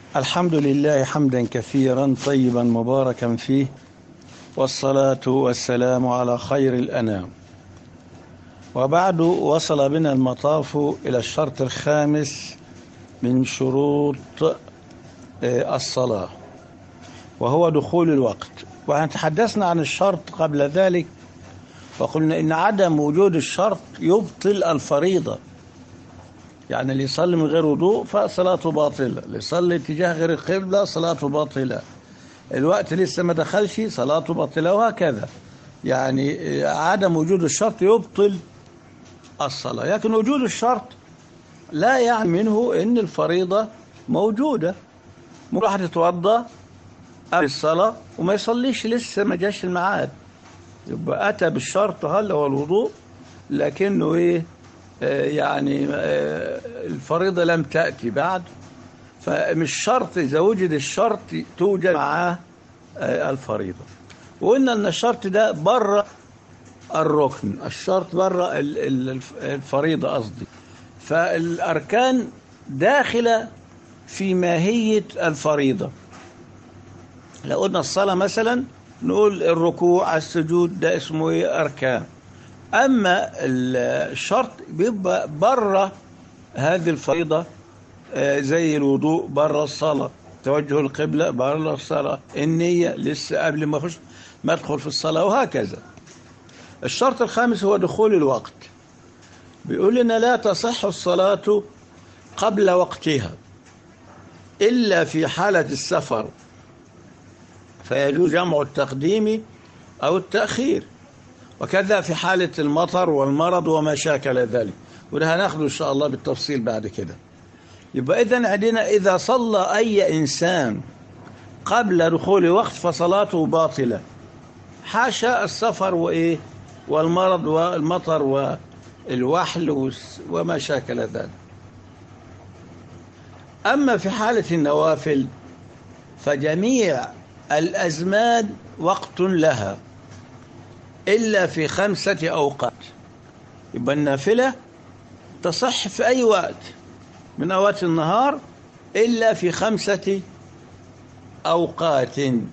الحمد لله حمدا كثيرا طيبا مباركا فيه والصلاة والسلام على خير الأنام وبعد وصل بنا المطاف إلى الشرط الخامس من شروط الصلاة وهو دخول الوقت وتحدثنا عن الشرط قبل ذلك وقلنا إن عدم وجود الشرط يبطل الفريضة يعني اللي يصلي من غير وضوء فصلاته باطلة اللي يصلي اتجاه غير القبلة صلاته باطلة الوقت لسه ما دخلش صلاته باطلة وهكذا يعني عدم وجود الشرط يبطل الصلاة لكن وجود الشرط لا يعني منه ان الفريضة موجودة ممكن واحد يتوضى قبل الصلاة وما يصليش لسه ما جاش الميعاد يبقى أتى بالشرط هل هو الوضوء لكنه إيه آه يعني آه الفريضة لم تأتي بعد فمش شرط إذا وجد الشرط توجد معاه آه الفريضة وقلنا أن الشرط ده بره الركن الشرط بره الفريضة قصدي فالأركان داخلة في ماهية الفريضة لو قلنا الصلاة مثلا نقول الركوع السجود ده اسمه ايه أركان أما الشرط بيبقى بره هذه الفريضة زي الوضوء بره الصلاة توجه القبلة بره الصلاة النية لسه قبل ما أخش ما أدخل في الصلاة وهكذا الشرط الخامس هو دخول الوقت بيقول لنا لا تصح الصلاة قبل وقتها إلا في حالة السفر فيجوز جمع التقديم أو التأخير وكذا في حالة المطر والمرض وما شاكل ذلك وده هناخده إن شاء الله بالتفصيل بعد كده يبقى إذن عندنا إذا صلى أي إنسان قبل دخول وقت فصلاته باطلة حاشا السفر وإيه والمرض والمطر والوحل وما شاكل ذلك أما في حالة النوافل فجميع الأزمان وقت لها إلا في خمسة أوقات يبقى النافلة تصح في أي وقت من أوقات النهار إلا في خمسة أوقات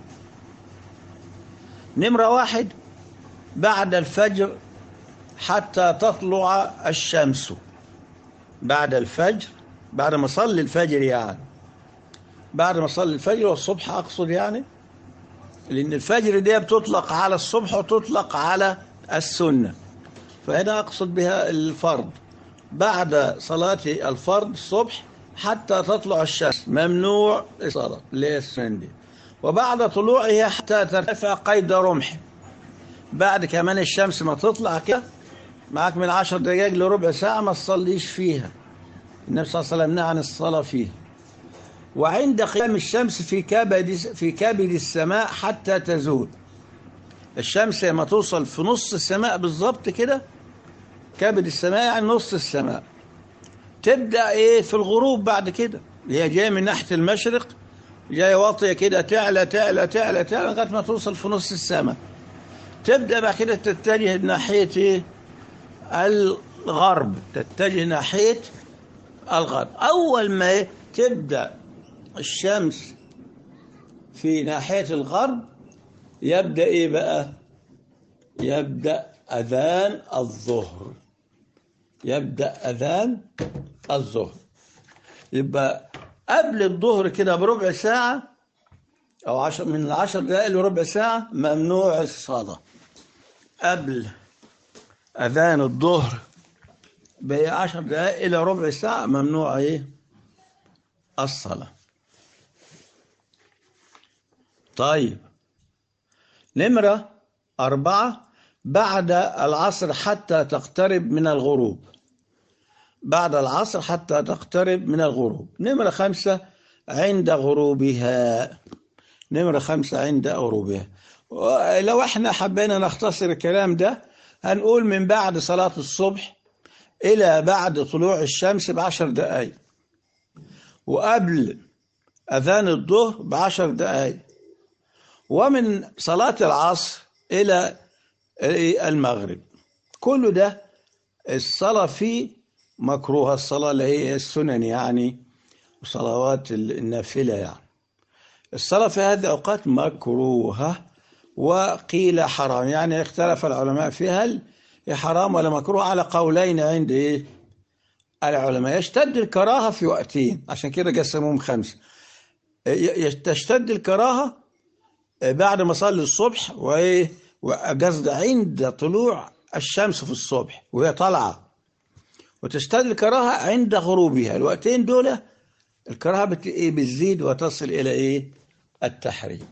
نمرة واحد بعد الفجر حتى تطلع الشمس بعد الفجر بعد ما صلي الفجر يعني بعد ما صلي الفجر والصبح أقصد يعني لأن الفجر دي بتطلق على الصبح وتطلق على السنة فهنا أقصد بها الفرض بعد صلاة الفرض الصبح حتى تطلع الشمس ممنوع الصلاة ليه السنة دي وبعد طلوعها حتى ترتفع قيد رمح بعد كمان الشمس ما تطلع كده معك من عشر دقائق لربع ساعة ما تصليش فيها النبي صلى الله عليه وسلم نهى عن الصلاة فيها وعند قيام الشمس في كبد في كبد السماء حتى تزول الشمس لما توصل في نص السماء بالظبط كده كبد السماء يعني نص السماء تبدأ ايه في الغروب بعد كده هي جايه من ناحية المشرق جايه واطية كده تعلى تعلى تعلى تعلى لغاية ما توصل في نص السماء تبدأ بعد كده تتجه ناحية ايه الغرب تتجه ناحية الغرب أول ما تبدأ الشمس في ناحية الغرب يبدأ إيه بقى يبدأ أذان الظهر يبدأ أذان الظهر يبقى قبل الظهر كده بربع ساعة أو عشر من العشر دقائق لربع ساعة ممنوع الصلاة قبل أذان الظهر بعشر دقائق إلى ربع ساعة ممنوع إيه الصلاة طيب نمرة أربعة بعد العصر حتى تقترب من الغروب بعد العصر حتى تقترب من الغروب نمرة خمسة عند غروبها نمرة خمسة عند غروبها لو احنا حبينا نختصر الكلام ده هنقول من بعد صلاة الصبح إلى بعد طلوع الشمس بعشر دقائق وقبل أذان الظهر بعشر دقائق ومن صلاة العصر إلى المغرب كل ده الصلاة فيه مكروه الصلاة اللي هي السنن يعني وصلوات النافلة يعني الصلاة في هذه الأوقات مكروهة وقيل حرام يعني اختلف العلماء فيها هل هي حرام ولا مكروه على قولين عند إيه؟ العلماء يشتد الكراهة في وقتين عشان كده قسموهم خمسة ي- تشتد الكراهة بعد ما صلي الصبح وإيه وقصد عند طلوع الشمس في الصبح وهي طالعة وتشتد الكراهة عند غروبها الوقتين دول الكراهة بت... إيه بتزيد وتصل إلى إيه التحريم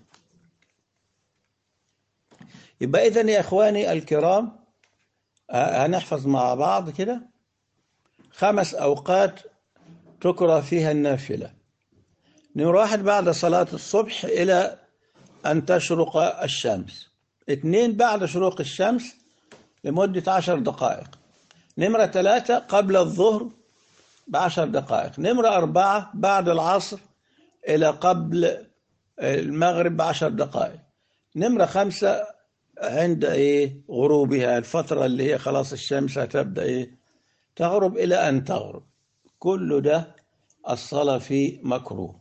يبقى إذن يا إخواني الكرام آه، هنحفظ مع بعض كده خمس أوقات تكره فيها النافلة نمرة واحد بعد صلاة الصبح إلى أن تشرق الشمس اثنين بعد شروق الشمس لمدة عشر دقائق نمرة ثلاثة قبل الظهر بعشر دقائق نمرة أربعة بعد العصر إلى قبل المغرب بعشر دقائق نمرة خمسة عند إيه غروبها الفترة اللي هي خلاص الشمس هتبدأ إيه تغرب إلى أن تغرب كل ده الصلاة فيه مكروه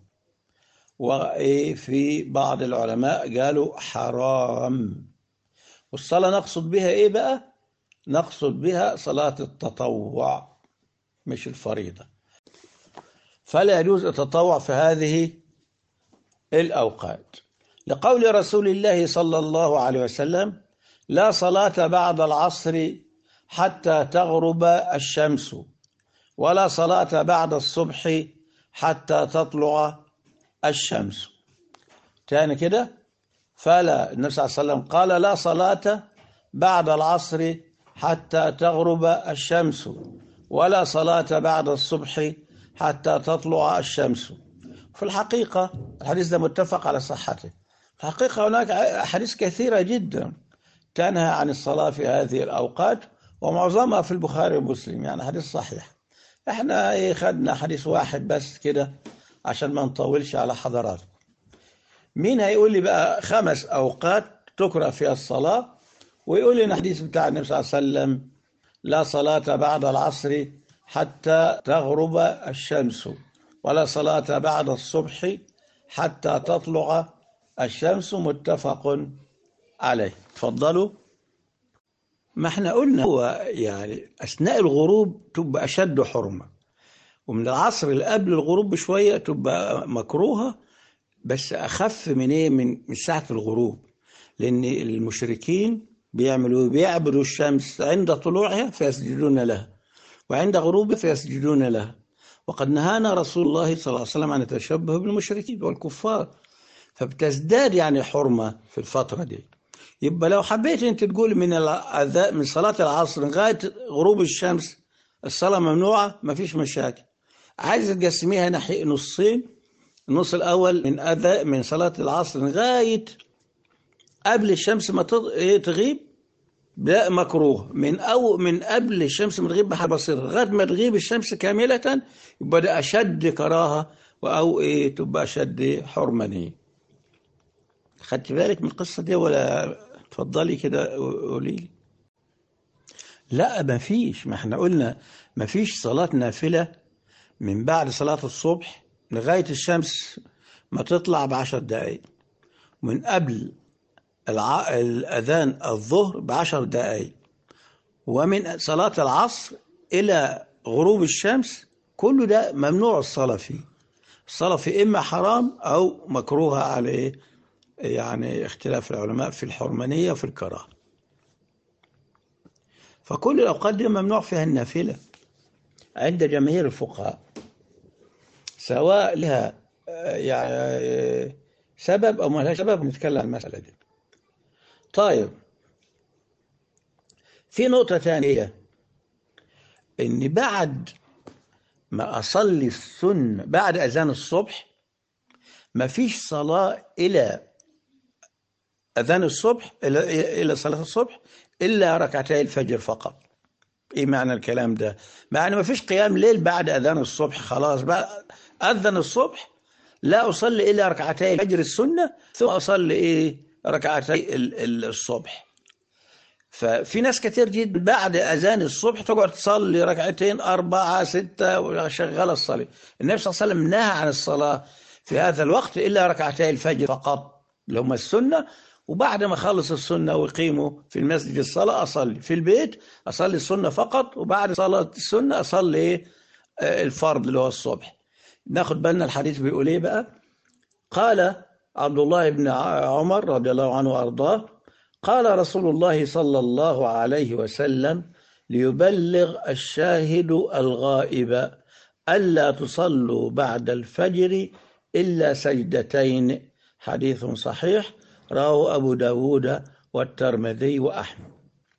وفي بعض العلماء قالوا حرام والصلاة نقصد بها إيه بقى نقصد بها صلاة التطوع مش الفريضة فلا يجوز التطوع في هذه الأوقات لقول رسول الله صلى الله عليه وسلم لا صلاة بعد العصر حتى تغرب الشمس ولا صلاة بعد الصبح حتى تطلع الشمس تاني كده فلا النبي صلى الله عليه وسلم قال لا صلاة بعد العصر حتى تغرب الشمس ولا صلاة بعد الصبح حتى تطلع الشمس في الحقيقة الحديث ده متفق على صحته في الحقيقة هناك أحاديث كثيرة جدا تنهى عن الصلاة في هذه الأوقات ومعظمها في البخاري ومسلم يعني حديث صحيح احنا ايه خدنا حديث واحد بس كده عشان ما نطولش على حضراتكم مين هيقول لي بقى خمس أوقات تكره فيها الصلاة ويقول لي الحديث بتاع النبي صلى الله عليه وسلم لا صلاة بعد العصر حتى تغرب الشمس ولا صلاة بعد الصبح حتى تطلع الشمس متفق عليه تفضلوا ما احنا قلنا هو يعني أثناء الغروب تبقى أشد حرمة ومن العصر اللي قبل الغروب بشوية تبقى مكروهة بس أخف من إيه من من ساعة الغروب لأن المشركين بيعملوا بيعبدوا الشمس عند طلوعها فيسجدون لها وعند غروبها فيسجدون لها وقد نهانا رسول الله صلى الله عليه وسلم عن التشبه بالمشركين والكفار فبتزداد يعني حرمة في الفترة دي يبقى لو حبيت انت تقول من الأذى من صلاة العصر لغاية غروب الشمس الصلاة ممنوعة ما فيش مشاكل عايز تقسميها ناحية نصين النص الأول من أذى من صلاة العصر لغاية قبل الشمس ما تغيب ده مكروه من أو من قبل الشمس ما تغيب بحاجة بسيطة لغاية ما تغيب الشمس كاملة يبقى ده أشد كراهة أو إيه تبقى أشد حرمانية خدت بالك من القصة دي ولا تفضلي كده قولي لي لا ما فيش ما احنا قلنا ما فيش صلاة نافلة من بعد صلاة الصبح لغاية الشمس ما تطلع بعشر دقايق من قبل الع... الأذان الظهر بعشر دقايق ومن صلاة العصر إلى غروب الشمس كل ده ممنوع الصلاة فيه الصلاة فيه إما حرام أو مكروهة عليه يعني اختلاف العلماء في الحرمانية وفي الكراهة فكل الأوقات دي ممنوع فيها النافلة عند جماهير الفقهاء سواء لها يعني سبب أو ما لها سبب نتكلم عن المسألة دي طيب في نقطة ثانية إن بعد ما أصلي السنة بعد أذان الصبح ما فيش صلاة إلى أذان الصبح إلى إلى صلاة الصبح إلا ركعتي الفجر فقط إيه معنى الكلام ده؟ معنى ما فيش قيام ليل بعد أذان الصبح خلاص بقى أذن الصبح لا أصلي إلا ركعتي الفجر السنة ثم أصلي إيه ركعتي الصبح ففي ناس كتير جدا بعد أذان الصبح تقعد تصلي ركعتين أربعة ستة وشغالة الصلاة النبي صلى الله عليه وسلم نهى عن الصلاة في هذا الوقت إلا ركعتي الفجر فقط اللي هم السنة وبعد ما خلص السنة ويقيموا في المسجد الصلاة أصلي في البيت أصلي السنة فقط وبعد صلاة السنة أصلي الفرض اللي هو الصبح ناخد بالنا الحديث بيقول ايه بقى قال عبد الله بن عمر رضي الله عنه وأرضاه قال رسول الله صلى الله عليه وسلم ليبلغ الشاهد الغائب ألا تصلوا بعد الفجر إلا سجدتين حديث صحيح رواه أبو داود والترمذي وأحمد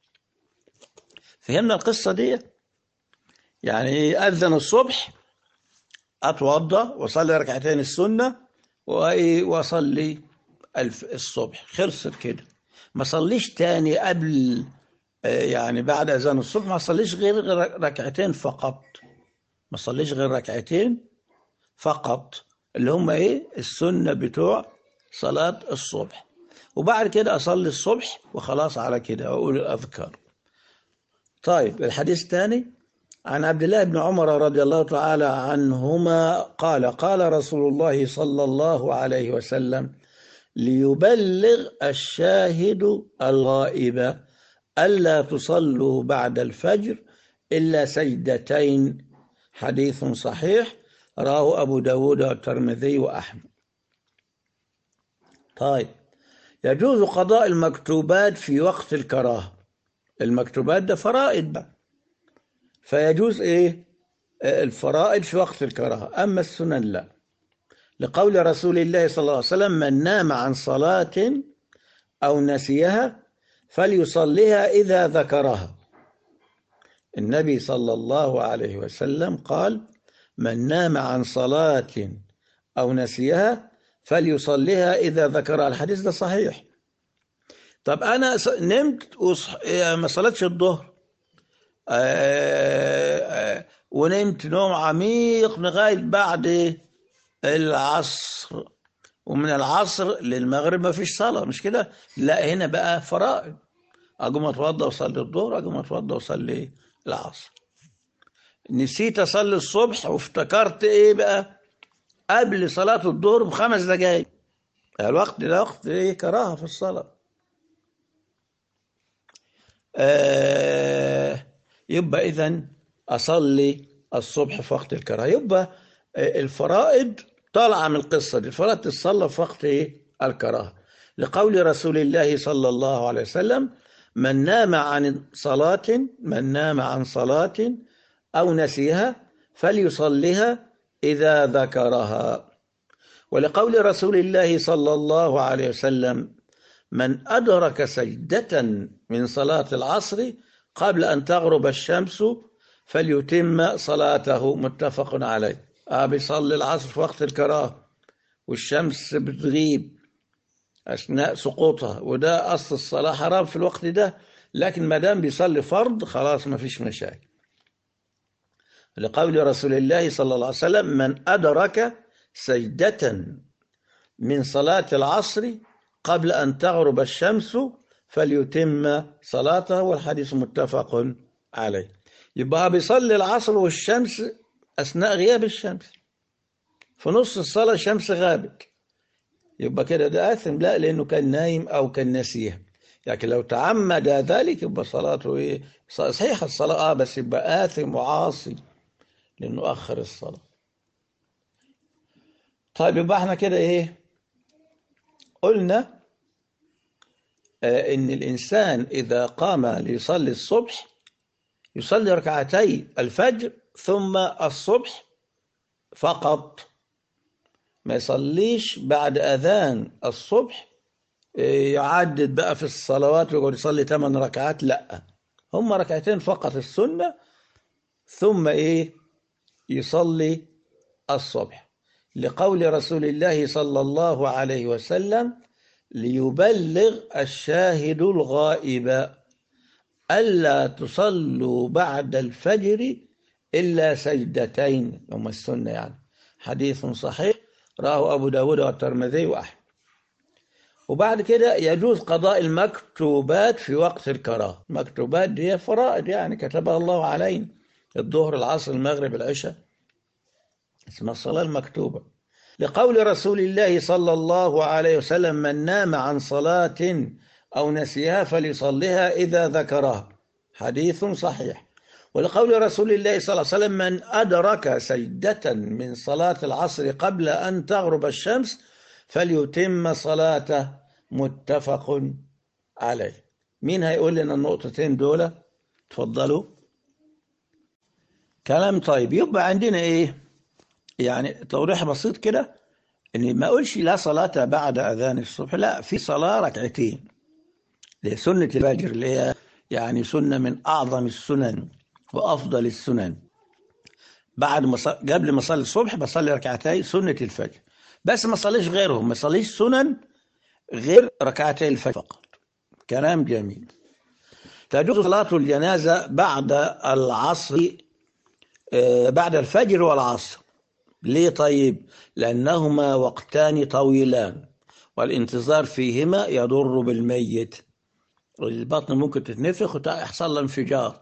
فهمنا القصة دي يعني أذن الصبح أتوضى وصلي ركعتين السنة وأصلي الصبح خلصت كده ما صليش تاني قبل يعني بعد أذان الصبح ما صليش غير ركعتين فقط ما صليش غير ركعتين فقط اللي هم ايه السنة بتوع صلاة الصبح وبعد كده أصلي الصبح وخلاص على كده أقول الأذكار طيب الحديث الثاني عن عبد الله بن عمر رضي الله تعالى عنهما قال قال رسول الله صلى الله عليه وسلم ليبلغ الشاهد الغائب ألا تصلوا بعد الفجر إلا سجدتين حديث صحيح رواه أبو داود والترمذي وأحمد طيب يجوز قضاء المكتوبات في وقت الكراهة المكتوبات ده فرائض بقى فيجوز ايه الفرائض في وقت الكراهة أما السنن لا لقول رسول الله صلى الله عليه وسلم من نام عن صلاة أو نسيها فليصليها إذا ذكرها النبي صلى الله عليه وسلم قال من نام عن صلاة أو نسيها فليصليها إذا ذكرها الحديث ده صحيح طب أنا نمت وصح... ما صلتش الظهر ونمت نوم عميق لغاية بعد العصر ومن العصر للمغرب ما فيش صلاة مش كده لا هنا بقى فرائض أقوم أتوضى وأصلي الظهر أقوم أتوضى وأصلي العصر نسيت أصلي الصبح وافتكرت إيه بقى قبل صلاة الظهر بخمس دقايق الوقت ده وقت إيه كراهة في الصلاة آه يبقى إذا أصلي الصبح في وقت الكراهة يبقى الفرائض طالعة من القصة دي الفرائض تصلى في وقت إيه الكراهة لقول رسول الله صلى الله عليه وسلم من نام عن صلاة من نام عن صلاة أو نسيها فليصليها إذا ذكرها ولقول رسول الله صلى الله عليه وسلم من أدرك سجدة من صلاة العصر قبل أن تغرب الشمس فليتم صلاته متفق عليه آه بيصلي العصر في وقت الكراهة والشمس بتغيب أثناء سقوطها وده أصل الصلاة حرام في الوقت ده لكن ما دام بيصلي فرض خلاص ما فيش مشاكل لقول رسول الله صلى الله عليه وسلم من أدرك سجدة من صلاة العصر قبل أن تغرب الشمس فليتم صلاته والحديث متفق عليه يبقى بيصلي العصر والشمس أثناء غياب الشمس في نص الصلاة الشمس غابت يبقى كده ده آثم لا لأنه كان نايم أو كان نسيه لكن لو تعمد ذلك يبقى صلاته إيه صحيح الصلاة آه بس يبقى آثم وعاصي لأنه أخر الصلاة طيب يبقى احنا كده إيه قلنا آه إن الإنسان إذا قام ليصلي الصبح يصلي ركعتي الفجر ثم الصبح فقط ما يصليش بعد أذان الصبح يعدد بقى في الصلوات ويقعد يصلي ثمان ركعات لا هم ركعتين فقط السنة ثم إيه يصلي الصبح لقول رسول الله صلى الله عليه وسلم ليبلغ الشاهد الغائب ألا تصلوا بعد الفجر إلا سجدتين هم السنة يعني حديث صحيح رواه أبو داود والترمذي وأحمد وبعد كده يجوز قضاء المكتوبات في وقت الكراهة المكتوبات دي فرائض يعني كتبها الله علينا الظهر العصر المغرب العشاء اسمها الصلاة المكتوبة لقول رسول الله صلى الله عليه وسلم من نام عن صلاة أو نسيها فليصليها إذا ذكرها حديث صحيح ولقول رسول الله صلى الله عليه وسلم من أدرك سجدة من صلاة العصر قبل أن تغرب الشمس فليتم صلاته متفق عليه مين هيقول لنا النقطتين دول تفضلوا كلام طيب يبقى عندنا ايه يعني توضيح بسيط كده ان ما اقولش لا صلاة بعد اذان الصبح لا في صلاة ركعتين لسنة الفجر اللي هي يعني سنة من اعظم السنن وافضل السنن بعد ما قبل ما اصلي الصبح بصلي ركعتين سنة الفجر بس ما صليش غيرهم ما صليش سنن غير ركعتي الفجر فقط كلام جميل تجوز صلاة الجنازة بعد العصر بعد الفجر والعصر ليه طيب لأنهما وقتان طويلان والانتظار فيهما يضر بالميت البطن ممكن تتنفخ ويحصل له انفجار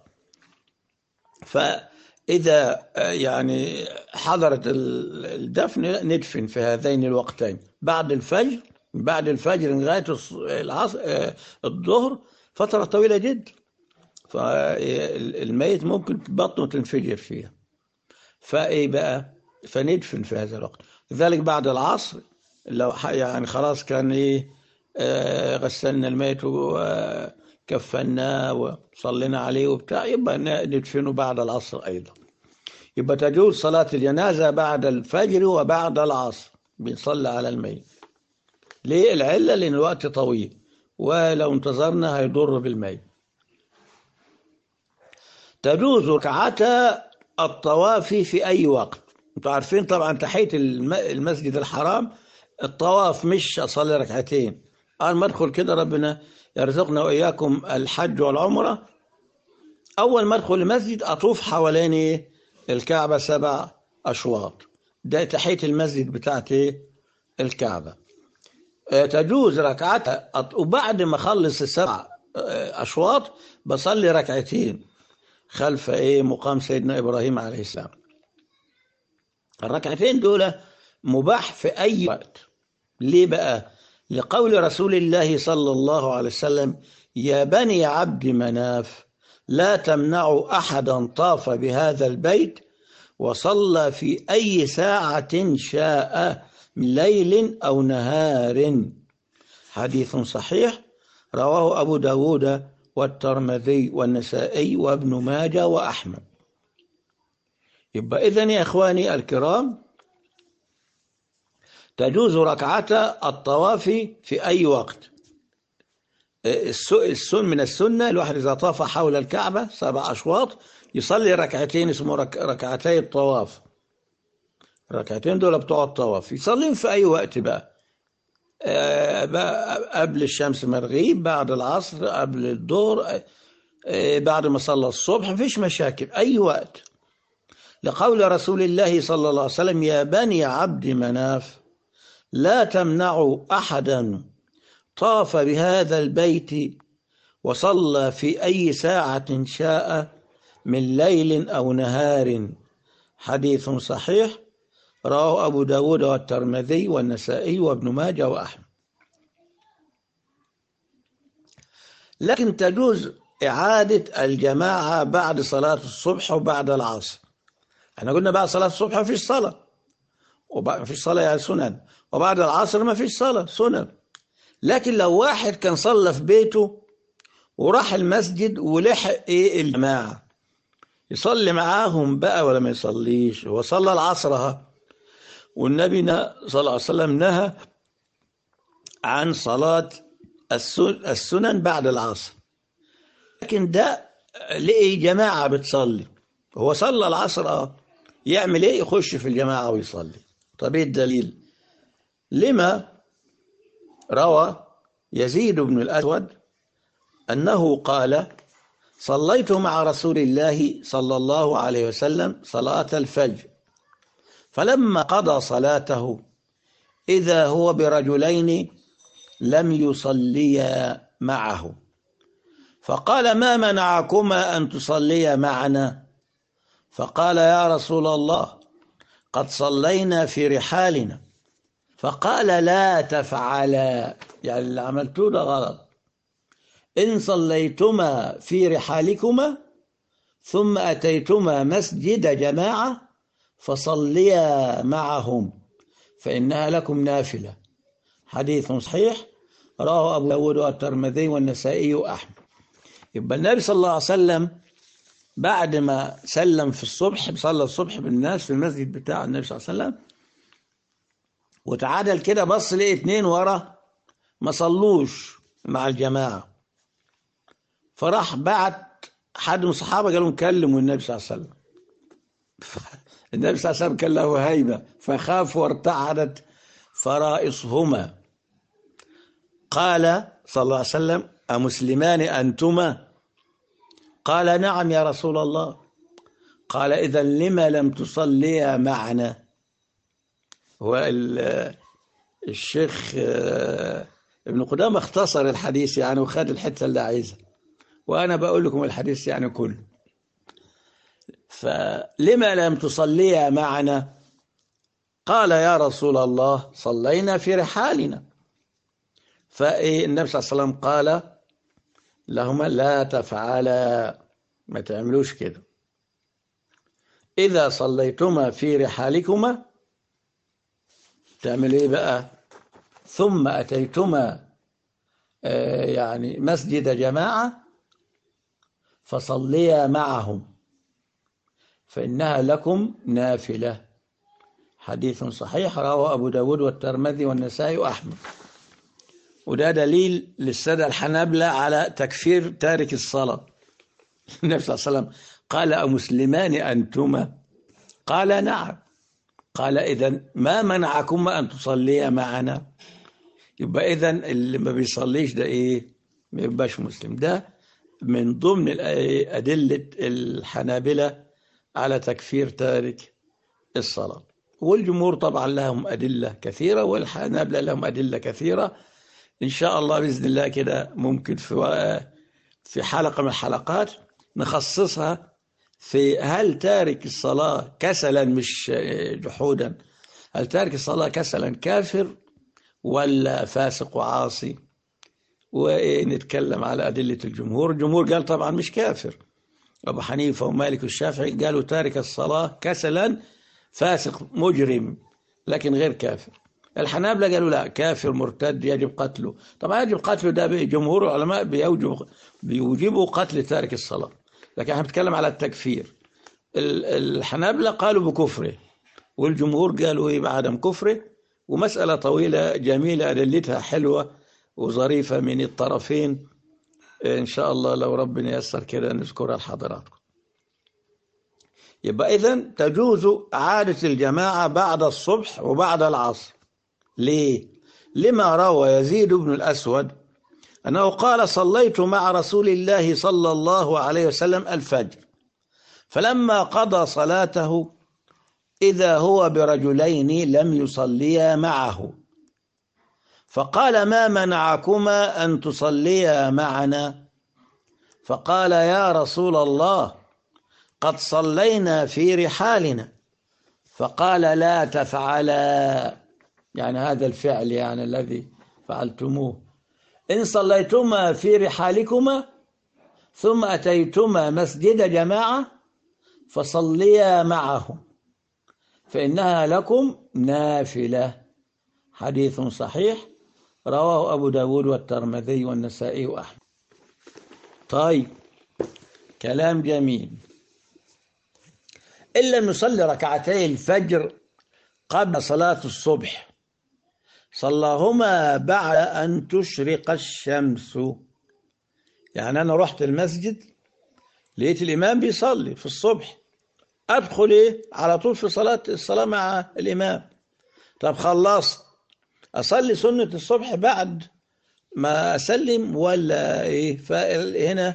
فإذا يعني حضرت الدفن ندفن في هذين الوقتين بعد الفجر بعد الفجر لغاية العصر الظهر فترة طويلة جدا فالميت ممكن بطنه تنفجر فيها فايه بقى فندفن في هذا الوقت لذلك بعد العصر لو يعني خلاص كان ايه آه غسلنا الميت وكفناه وصلينا عليه وبتاع يبقى ندفنه بعد العصر ايضا يبقى تجوز صلاة الجنازة بعد الفجر وبعد العصر بنصلي على الميت ليه العلة لأن الوقت طويل ولو انتظرنا هيضر بالميت تجوز ركعتا الطواف في أي وقت انتوا عارفين طبعا تحية المسجد الحرام الطواف مش أصلي ركعتين أول ما أدخل كده ربنا يرزقنا وإياكم الحج والعمرة أول ما أدخل المسجد أطوف حوالين الكعبة سبع أشواط ده تحية المسجد بتاعت الكعبة تجوز ركعتها وبعد ما أخلص السبع أشواط بصلي ركعتين خلف ايه مقام سيدنا ابراهيم عليه السلام الركعتين دول مباح في اي وقت ليه بقى لقول رسول الله صلى الله عليه وسلم يا بني عبد مناف لا تمنعوا احدا طاف بهذا البيت وصلى في اي ساعه شاء من ليل او نهار حديث صحيح رواه ابو داود والترمذي والنسائي وابن ماجه وأحمد يبقى إذن يا إخواني الكرام تجوز ركعتا الطواف في أي وقت السن من السنة الواحد إذا طاف حول الكعبة سبع أشواط يصلي ركعتين اسمه رك ركعتي الطواف ركعتين دول بتوع الطواف يصليهم في أي وقت بقى قبل الشمس مغيب بعد العصر قبل الظهر بعد ما صلى الصبح مفيش مشاكل أي وقت لقول رسول الله صلى الله عليه وسلم يا بني عبد مناف لا تمنعوا أحدا طاف بهذا البيت وصلى في أي ساعة شاء من ليل أو نهار حديث صحيح رواه أبو داود والترمذي والنسائي وابن ماجه وأحمد لكن تجوز إعادة الجماعة بعد صلاة الصبح وبعد العصر احنا قلنا بعد صلاة الصبح ما فيش صلاة وبعد ما فيش صلاة يعني سنن وبعد العصر ما فيش صلاة سنن لكن لو واحد كان صلى في بيته وراح المسجد ولحق ايه الجماعة يصلي معاهم بقى ولا ما يصليش هو صلى العصر ها والنبي صلى الله عليه وسلم نهى عن صلاة السنن بعد العصر لكن ده لقي جماعة بتصلي هو صلى العصر اه يعمل ايه يخش في الجماعة ويصلي طب ايه الدليل لما روى يزيد بن الأسود أنه قال صليت مع رسول الله صلى الله عليه وسلم صلاة الفجر فلما قضى صلاته إذا هو برجلين لم يصليا معه فقال ما منعكما أن تصليا معنا فقال يا رسول الله قد صلينا في رحالنا فقال لا تفعلا يعني اللي عملتوه ده غلط إن صليتما في رحالكما ثم أتيتما مسجد جماعة فصليا معهم فإنها لكم نافلة حديث صحيح رواه أبو داود والترمذي والنسائي وأحمد يبقى النبي صلى الله عليه وسلم بعد ما سلم في الصبح صلى الصبح بالناس في المسجد بتاع النبي صلى الله عليه وسلم وتعادل كده بص لقي اتنين ورا ما صلوش مع الجماعة فراح بعت حد من الصحابة قالوا كلموا النبي صلى الله عليه وسلم النبي صلى الله عليه وسلم كان له هيبة فخاف وارتعدت فرائصهما قال صلى الله عليه وسلم أمسلمان أنتما قال نعم يا رسول الله قال إذا لما لم تصليا معنا هو الشيخ ابن قدامة اختصر الحديث يعني وخد الحتة اللي عايزها وأنا بقول لكم الحديث يعني كله فلما لم تصليا معنا قال يا رسول الله صلينا في رحالنا فالنبي صلى الله عليه وسلم قال لهما لا تفعلا ما تعملوش كده إذا صليتما في رحالكما تعمل إيه بقى ثم أتيتما آه يعني مسجد جماعة فصليا معهم فإنها لكم نافلة حديث صحيح رواه أبو داود والترمذي والنسائي وأحمد وده دليل للسادة الحنابلة على تكفير تارك الصلاة النبي صلى الله عليه وسلم قال أمسلمان أنتما قال نعم قال إذا ما منعكما أن تصليا معنا يبقى إذا اللي ما بيصليش ده إيه ما يبقاش مسلم ده من ضمن أدلة الحنابلة على تكفير تارك الصلاة والجمهور طبعا لهم أدلة كثيرة والحنابلة لهم أدلة كثيرة إن شاء الله بإذن الله كده ممكن في في حلقة من الحلقات نخصصها في هل تارك الصلاة كسلا مش جحودا هل تارك الصلاة كسلا كافر ولا فاسق وعاصي ونتكلم على أدلة الجمهور الجمهور قال طبعا مش كافر أبو حنيفة ومالك والشافعي قالوا تارك الصلاة كسلا فاسق مجرم لكن غير كافر الحنابلة قالوا لا كافر مرتد يجب قتله طبعا يجب قتله ده جمهور العلماء بيوجب بيوجبوا قتل تارك الصلاة لكن احنا بنتكلم على التكفير الحنابلة قالوا بكفره والجمهور قالوا ايه بعدم كفره ومسألة طويلة جميلة أدلتها حلوة وظريفة من الطرفين إن شاء الله لو ربنا ييسر كده نذكرها لحضراتكم يبقى إذا تجوز عادة الجماعة بعد الصبح وبعد العصر ليه؟ لما روى يزيد بن الأسود أنه قال صليت مع رسول الله صلى الله عليه وسلم الفجر فلما قضى صلاته إذا هو برجلين لم يصليا معه فقال ما منعكما أن تصليا معنا فقال يا رسول الله قد صلينا في رحالنا فقال لا تفعلا يعني هذا الفعل يعني الذي فعلتموه إن صليتما في رحالكما ثم أتيتما مسجد جماعة فصليا معهم فإنها لكم نافلة حديث صحيح رواه أبو داود والترمذي والنسائي وأحمد طيب كلام جميل إلا نصلي ركعتي الفجر قبل صلاة الصبح صلاهما بعد أن تشرق الشمس يعني أنا رحت المسجد لقيت الإمام بيصلي في الصبح أدخل إيه على طول في صلاة الصلاة مع الإمام طب خلصت أصلي سنة الصبح بعد ما أسلم ولا إيه فهنا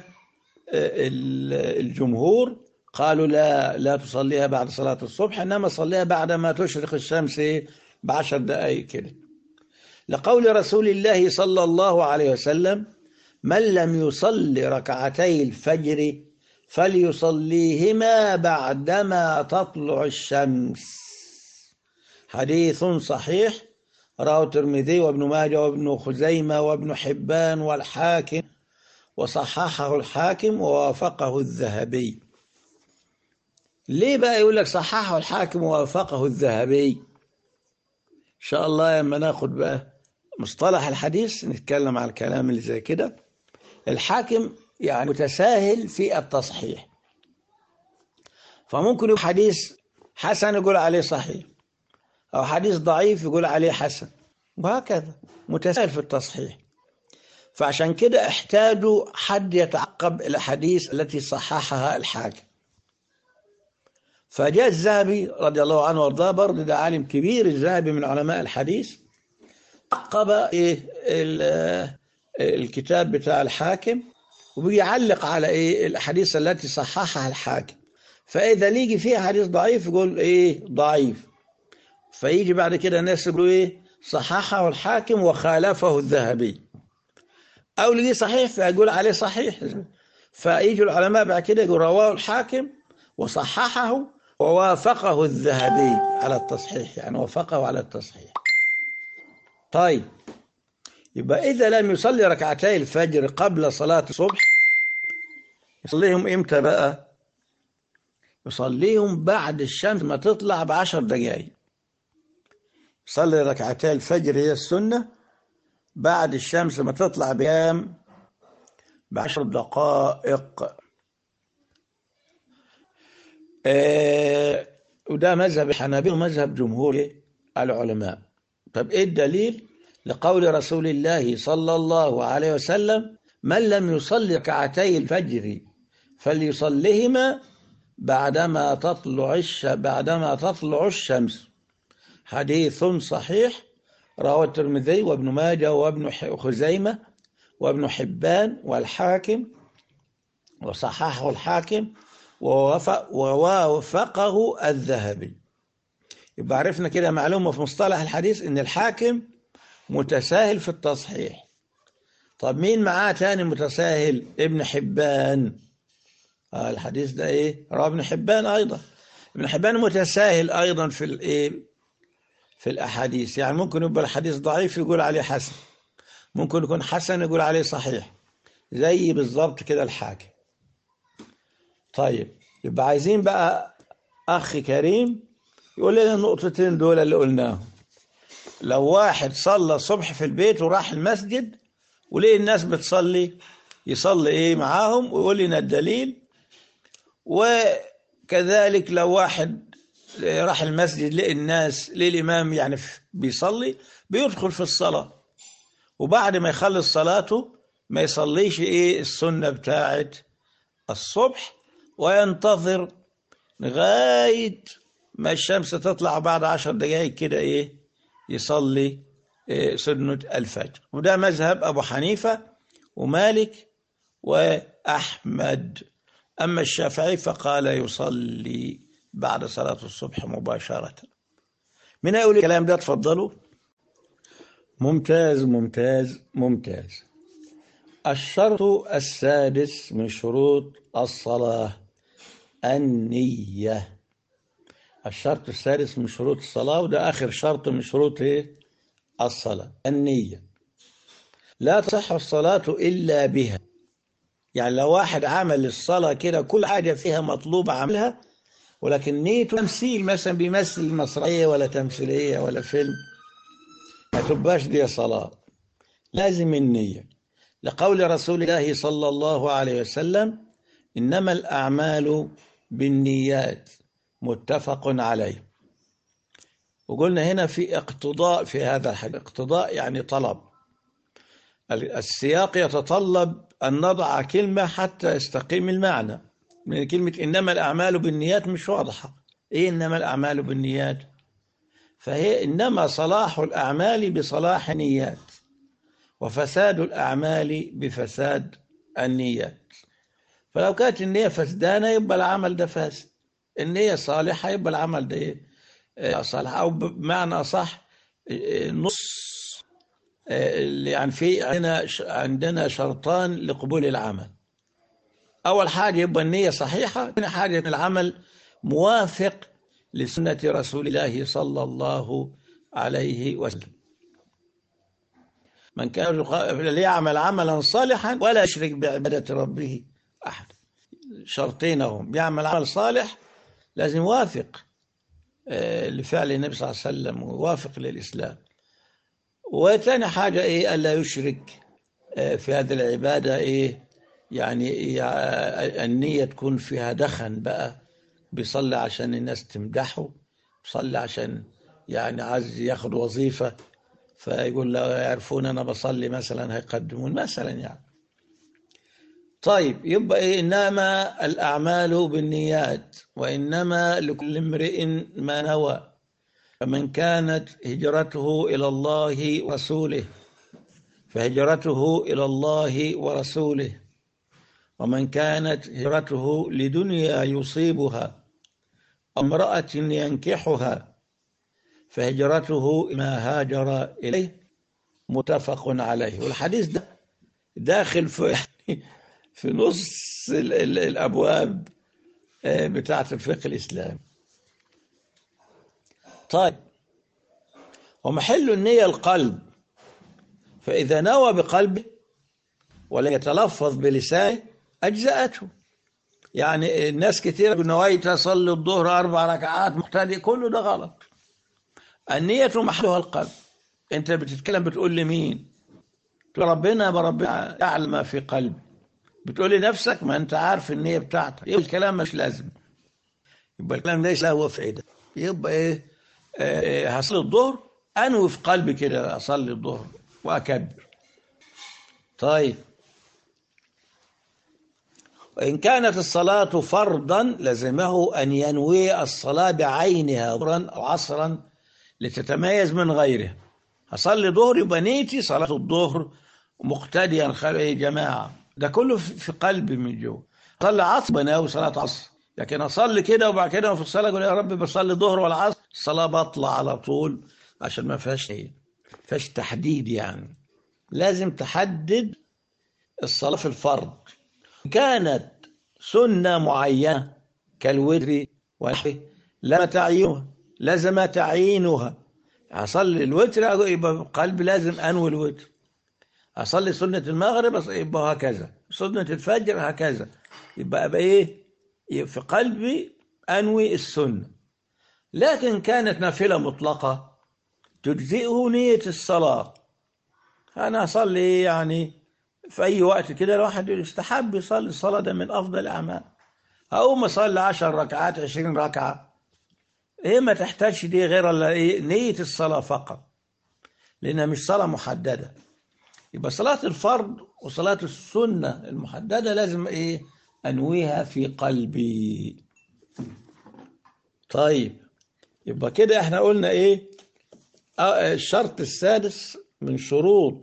الجمهور قالوا لا لا تصليها بعد صلاة الصبح إنما صليها بعد ما تشرق الشمس إيه بعشر دقائق كده لقول رسول الله صلى الله عليه وسلم من لم يصل ركعتي الفجر فليصليهما بعدما تطلع الشمس حديث صحيح رواه الترمذي وابن ماجه وابن خزيمة وابن حبان والحاكم وصححه الحاكم ووافقه الذهبي ليه بقى يقول لك صححه الحاكم ووافقه الذهبي ان شاء الله لما ناخد بقى مصطلح الحديث نتكلم على الكلام اللي زي كده الحاكم يعني متساهل في التصحيح فممكن يقول حديث حسن يقول عليه صحيح أو حديث ضعيف يقول عليه حسن وهكذا متساهل في التصحيح فعشان كده احتاجوا حد يتعقب الأحاديث التي صححها الحاكم فجاء الذهبي رضي الله عنه وارضاه برضه ده عالم كبير الذهبي من علماء الحديث عقب إيه الكتاب بتاع الحاكم وبيعلق على ايه الاحاديث التي صححها الحاكم فاذا يجي فيها حديث ضعيف يقول ايه ضعيف فيجي بعد كده ناس يقولوا ايه صححه الحاكم وخالفه الذهبي او اللي صحيح فيقول عليه صحيح فيجي العلماء بعد كده يقول رواه الحاكم وصححه ووافقه الذهبي على التصحيح يعني وافقه على التصحيح طيب يبقى إذا لم يصلي ركعتي الفجر قبل صلاة الصبح يصليهم إمتى بقى يصليهم بعد الشمس ما تطلع بعشر دقائق يصلي ركعتي الفجر هي السنة بعد الشمس ما تطلع بكام بعشر دقائق آه وده مذهب الحنابلة ومذهب جمهور العلماء طب ايه الدليل لقول رسول الله صلى الله عليه وسلم من لم يصلي ركعتي الفجر فليصليهما بعدما تطلع الش... بعدما تطلع الشمس حديث صحيح رواه الترمذي وابن ماجه وابن خزيمة وابن حبان والحاكم وصححه الحاكم ووافق ووافقه الذهبي يبقى عرفنا كده معلومة في مصطلح الحديث ان الحاكم متساهل في التصحيح طب مين معاه تاني متساهل ابن حبان آه الحديث ده ايه رواه ابن حبان ايضا ابن حبان متساهل ايضا في الايه في الاحاديث يعني ممكن يبقى الحديث ضعيف يقول عليه حسن ممكن يكون حسن يقول عليه صحيح زي بالظبط كده الحاكم طيب يبقى عايزين بقى اخ كريم يقول لنا النقطتين دول اللي قلناهم لو واحد صلى الصبح في البيت وراح المسجد وليه الناس بتصلي يصلي ايه معاهم ويقول لنا الدليل وكذلك لو واحد راح المسجد لقى الناس ليه الامام يعني بيصلي بيدخل في الصلاه وبعد ما يخلص صلاته ما يصليش ايه السنه بتاعت الصبح وينتظر لغايه ما الشمس تطلع بعد عشر دقائق كده ايه يصلي سنة الفجر وده مذهب أبو حنيفة ومالك وأحمد أما الشافعي فقال يصلي بعد صلاة الصبح مباشرة من أول الكلام ده تفضلوا ممتاز ممتاز ممتاز الشرط السادس من شروط الصلاة النية الشرط السادس من شروط الصلاة وده آخر شرط من شروط إيه؟ الصلاة النية لا تصح الصلاة إلا بها يعني لو واحد عمل الصلاة كده كل حاجة فيها مطلوبة عملها ولكن نيته تمثيل مثلا بيمثل مسرحية ولا تمثيلية ولا فيلم ما تبقاش دي صلاة لازم النية لقول رسول الله صلى الله عليه وسلم إنما الأعمال بالنيات متفق عليه وقلنا هنا في اقتضاء في هذا الحديث اقتضاء يعني طلب السياق يتطلب أن نضع كلمة حتى يستقيم المعنى من كلمة إنما الأعمال بالنيات مش واضحة إيه إنما الأعمال بالنيات فهي إنما صلاح الأعمال بصلاح النيات وفساد الأعمال بفساد النيات فلو كانت النية فسدانة يبقى العمل ده فاسد النية صالحة يبقى العمل ده صالح أو بمعنى صح نص يعني في عندنا عندنا شرطان لقبول العمل أول حاجة يبقى النية صحيحة ثاني حاجة العمل موافق لسنة رسول الله صلى الله عليه وسلم من كان ليعمل عملا صالحا ولا يشرك بعبادة ربه أحد شرطين هم يعمل عمل صالح لازم يوافق لفعل النبي صلى الله عليه وسلم ويوافق للإسلام وثاني حاجة إيه ألا يشرك في هذه العبادة إيه يعني النية تكون فيها دخن بقى بيصلي عشان الناس تمدحه بيصلي عشان يعني عايز ياخد وظيفة فيقول لو يعرفون أنا بصلي مثلا هيقدمون مثلا يعني طيب يبقى إيه إنما الأعمال بالنيات وإنما لكل امرئ ما نوى فمن كانت هجرته إلى الله ورسوله فهجرته إلى الله ورسوله ومن كانت هجرته لدنيا يصيبها امرأة ينكحها فهجرته ما هاجر إليه متفق عليه والحديث ده داخل في في نص ال ال الأبواب بتاعة الفقه الإسلامي طيب ومحل النية القلب فإذا نوى بقلبه ولم يتلفظ بلسانه أجزأته يعني الناس كثيرة نويت أصلي الظهر أربع ركعات مقتدي كله ده غلط النية محلها القلب أنت بتتكلم بتقول لمين تقول ربنا بربنا يعلم ما في قلبي بتقول لنفسك ما أنت عارف النية بتاعتك يبقى الكلام مش لازم يبقى الكلام ليس له فائدة يبقى إيه آه هصلي الظهر أنوي في قلبي كده أصلي الظهر وأكبر طيب وإن كانت الصلاة فرضا لزمه أن ينوي الصلاة بعينها ظهرا أو عصرا لتتميز من غيره أصلي ظهر يبقى نيتي صلاة الظهر مقتديا خلي جماعة ده كله في قلبي من جوه أصلي عصر بناوي صلاة عصر لكن أصلي كده وبعد كده في الصلاة أقول يا رب بصلي ظهر ولا عصر الصلاة بطلع على طول عشان ما فيهاش ايه فيهاش تحديد يعني لازم تحدد الصلاة في الفرض كانت سنة معينة كالوتر ونحوه لما تعينها لازم تعيينها أصلي الوتر يبقى قلبي لازم أنوي الوتر أصلي سنة المغرب يبقى هكذا سنة الفجر هكذا يبقى أبقى إيه في قلبي أنوي السنة لكن كانت نافلة مطلقة تجزئه نية الصلاة أنا أصلي يعني في أي وقت كده الواحد يستحب يصلي الصلاة ده من أفضل الأعمال أقوم أصلي عشر ركعات عشرين ركعة إيه ما تحتاجش دي غير إيه نية الصلاة فقط لأنها مش صلاة محددة يبقى صلاة الفرض وصلاة السنة المحددة لازم إيه أنويها في قلبي طيب يبقى كده احنا قلنا ايه آه الشرط السادس من شروط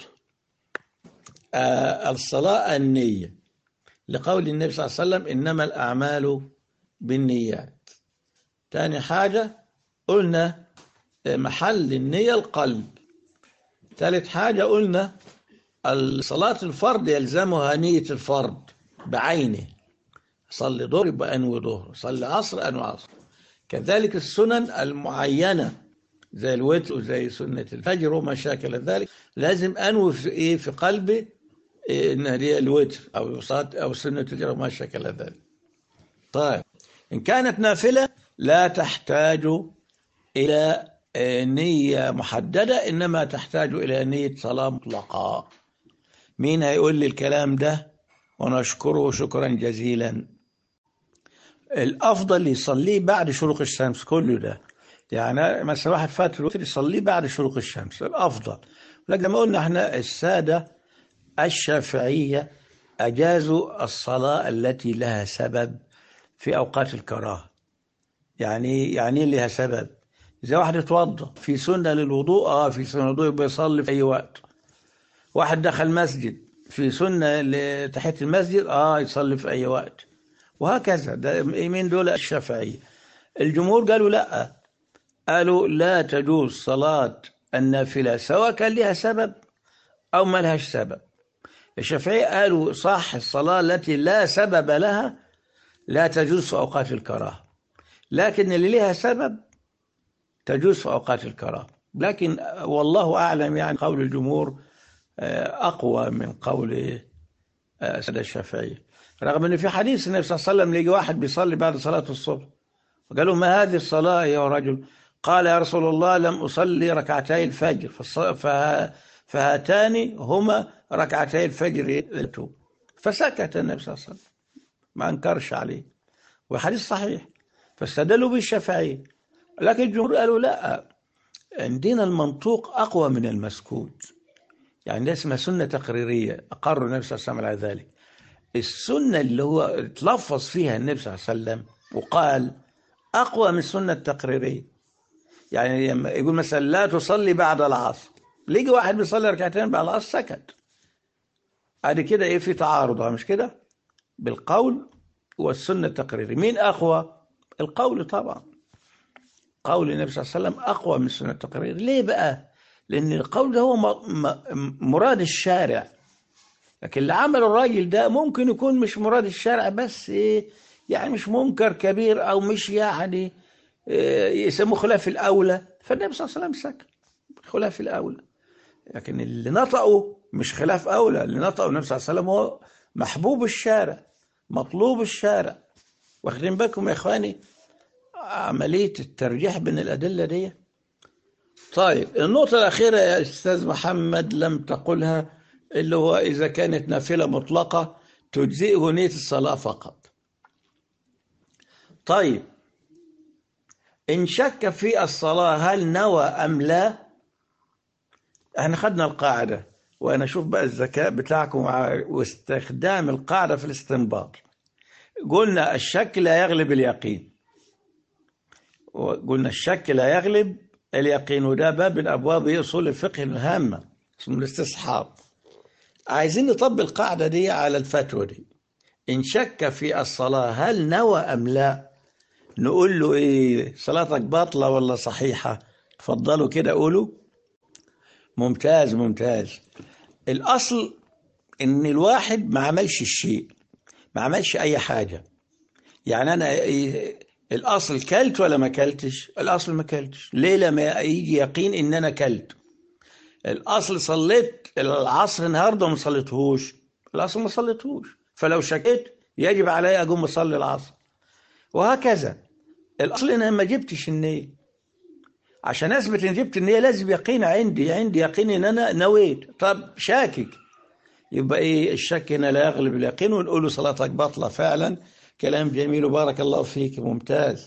آه الصلاة النية لقول النبي صلى الله عليه وسلم إنما الأعمال بالنيات تاني حاجة قلنا محل النية القلب ثالث حاجة قلنا الصلاة الفرض يلزمها نية الفرض بعينه صلي ظهر يبقى أنوي ظهر صلي عصر أنوي عصر كذلك السنن المعينة زي الوتر وزي سنة الفجر وما شاكل ذلك لازم أنوي في إيه في قلبي إيه إن هي الوتر أو صلاة أو سنة الفجر وما شاكل ذلك طيب إن كانت نافلة لا تحتاج إلى نية محددة إنما تحتاج إلى نية صلاة مطلقة مين هيقول لي الكلام ده ونشكره شكرا جزيلا الافضل يصليه بعد شروق الشمس كله ده يعني مثلا واحد فات الوتر يصليه بعد شروق الشمس الافضل لكن لما قلنا احنا الساده الشافعيه اجازوا الصلاه التي لها سبب في اوقات الكراهه يعني يعني لها سبب اذا واحد اتوضا في سنه للوضوء اه في سنه للوضوء يبقى يصلي في اي وقت واحد دخل مسجد في سنه لتحيه المسجد اه يصلي في اي وقت وهكذا ده مين دول الشافعية الجمهور قالوا لا قالوا لا تجوز صلاة النافلة سواء كان لها سبب أو ما لهاش سبب الشافعية قالوا صح الصلاة التي لا سبب لها لا تجوز في أوقات الكراهة لكن اللي لها سبب تجوز في أوقات الكراهة لكن والله أعلم يعني قول الجمهور أقوى من قول سيد الشافعية رغم أن في حديث النبي صلى الله عليه وسلم يجي واحد بيصلي بعد صلاة الصبح فقالوا ما هذه الصلاة يا رجل قال يا رسول الله لم أصلي ركعتي الفجر فهاتان هما ركعتي الفجر فسكت النبي صلى الله عليه وسلم ما انكرش عليه وحديث صحيح فاستدلوا بالشافعية لكن الجمهور قالوا لا عندنا المنطوق أقوى من المسكوت يعني ده اسمها سنة تقريرية أقر النبي صلى الله عليه وسلم على ذلك السنة اللي هو تلفظ فيها النبي صلى الله عليه وسلم وقال أقوى من السنة التقريرية يعني لما يقول مثلا لا تصلي بعد العصر ليجي واحد بيصلي ركعتين بعد العصر سكت بعد كده ايه في تعارض مش كده بالقول والسنة التقريرية مين أقوى القول طبعا قول النبي صلى الله عليه وسلم أقوى من السنة التقريرية ليه بقى لأن القول ده هو مراد الشارع لكن اللي عمله الراجل ده ممكن يكون مش مراد الشارع بس إيه يعني مش منكر كبير أو مش يعني إيه يسموه خلاف الأولى فالنبي صلى الله عليه وسلم سكت خلاف الأولى لكن اللي نطقه مش خلاف أولى اللي نطقه النبي صلى الله عليه وسلم هو محبوب الشارع مطلوب الشارع واخدين بالكم يا إخواني عملية الترجيح بين الأدلة دي طيب النقطة الأخيرة يا أستاذ محمد لم تقلها اللي هو إذا كانت نافلة مطلقة تجزئه نية الصلاة فقط طيب إن شك في الصلاة هل نوى أم لا احنا خدنا القاعدة وأنا أشوف بقى الذكاء بتاعكم واستخدام القاعدة في الاستنباط قلنا الشك لا يغلب اليقين وقلنا الشك لا يغلب اليقين وده باب من أبواب أصول الفقه الهامة اسمه الاستصحاب عايزين نطبق القاعدة دي على الفتوى دي إن شك في الصلاة هل نوى أم لا نقول له إيه صلاتك باطلة ولا صحيحة تفضلوا كده قولوا ممتاز ممتاز الأصل إن الواحد ما عملش الشيء ما عملش أي حاجة يعني أنا إيه الأصل كلت ولا ما كلتش الأصل ما كلتش ليه لما يجي يقين إن أنا كلت الأصل صليت العصر النهاردة وما صليتهوش الأصل ما صليتهوش فلو شكيت يجب علي أقوم أصلي العصر وهكذا الأصل إن ما جبتش النية عشان أثبت إن جبت النية لازم يقين عندي عندي يقين إن أنا نويت طب شاكك يبقى إيه الشك هنا لا يغلب اليقين ونقول له صلاتك باطلة فعلا كلام جميل وبارك الله فيك ممتاز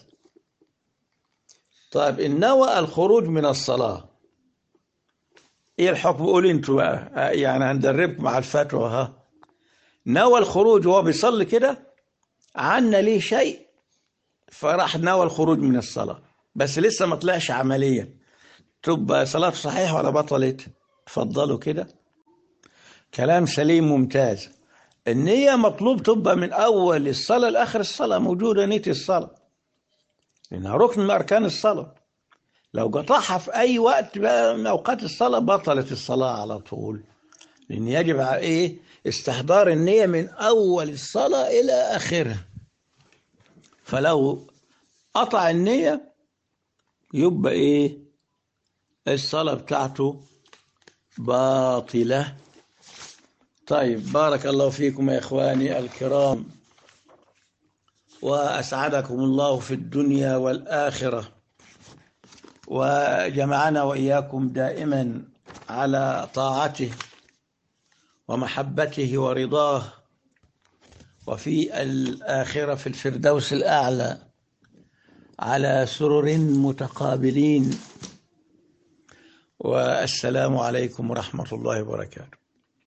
طيب إن نوى الخروج من الصلاة إيه الحكم قول أنتوا بقى يعني هندربكم مع الفتوى ها نوى الخروج وهو بيصلي كده عنا ليه شيء فراح نوى الخروج من الصلاة بس لسه ما طلعش عمليا تبقى صلاة صحيحة ولا بطلت تفضلوا كده كلام سليم ممتاز النية مطلوب تبقى من أول الصلاة لآخر الصلاة موجودة نية الصلاة لأنها ركن من أركان الصلاة لو قطعها في أي وقت بقى من أوقات الصلاة بطلت الصلاة على طول لأن يجب على إيه استحضار النية من أول الصلاة إلى آخرها فلو قطع النية يبقى إيه الصلاة بتاعته باطلة طيب بارك الله فيكم يا إخواني الكرام وأسعدكم الله في الدنيا والآخرة وجمعنا وإياكم دائما على طاعته ومحبته ورضاه وفي الآخرة في الفردوس الأعلى على سرر متقابلين والسلام عليكم ورحمة الله وبركاته